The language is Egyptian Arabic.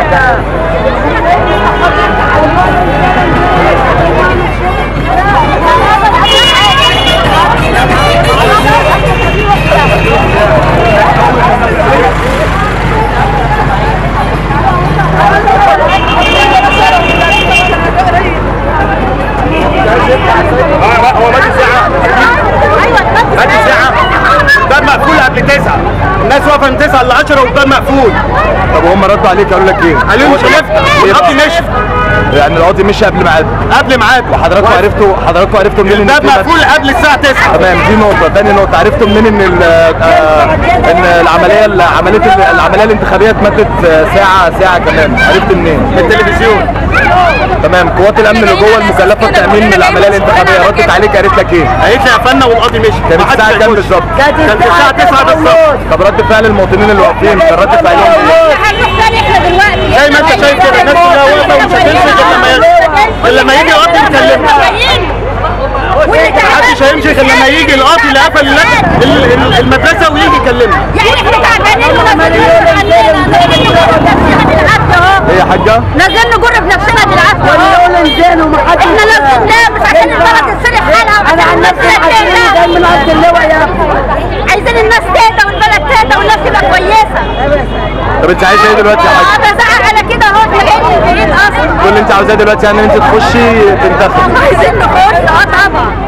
اه هو بادي ساعة بادي ساعة باب مقفول قبل تسعة الناس واقفة من تسعة ل 10 والباب مقفول طب وهم ردوا عليك قالوا لك ايه؟ قالوا لي مش هنفتح القاضي مشي يعني القاضي مشي قبل ميعاد قبل ميعاد وحضراتكم عرفتوا حضراتكم عرفتوا منين الباب في مد- مقفول قبل الساعة 9 تمام دي نقطة، تاني نقطة عرفتوا منين ان ال- آه، ان العملية عملية ال- العملية الانتخابية اتمدت آه، ساعة ساعة كمان، عرفت منين؟ من التلفزيون تمام قوات الامن اللي جوه المكلفة بتأمين العملية الانتخابية ردت عليك قالت لك ايه؟ قالت لي قفلنا والقاضي مشي كانت محدش الساعة كام هيخش. بالظبط؟ كان الساعة 9 بالظبط طب رد فعل المواطنين اللي واقفين كان رد فعلهم ايه؟ هنروح تاني احنا دلوقتي زي ما انت شايف كده الناس كلها واقفة ومش هتمشي غير لما ي- غير لما يجي القاضي يكلمنا محدش هيمشي غير لما يجي القاضي اللي قفل ال- ال- ال- المدرسة ويجي يكلمنا يعني احنا تعبانين ونازلين علينا نازلين نجر بنفسنا بالعافيه اهو ايه يا حاجة؟ نازلين نجر بنفسنا بالعافيه اهو احنا لازم ننام مش عشان البلد تتصلح حالها انا عن نفسي جاي من ارض اللواء يا عايزين الناس تهدى والبلد تهدى والناس تبقى كويسه طب انت عايزة ايه دلوقتي يا حاجة؟ انا زعق على كده اهو بعيد بعيد اصلا كل اللي انت عاوزاه دلوقتي يعني ان انت تخشي تنتخبي عايزين نخش اه طبعا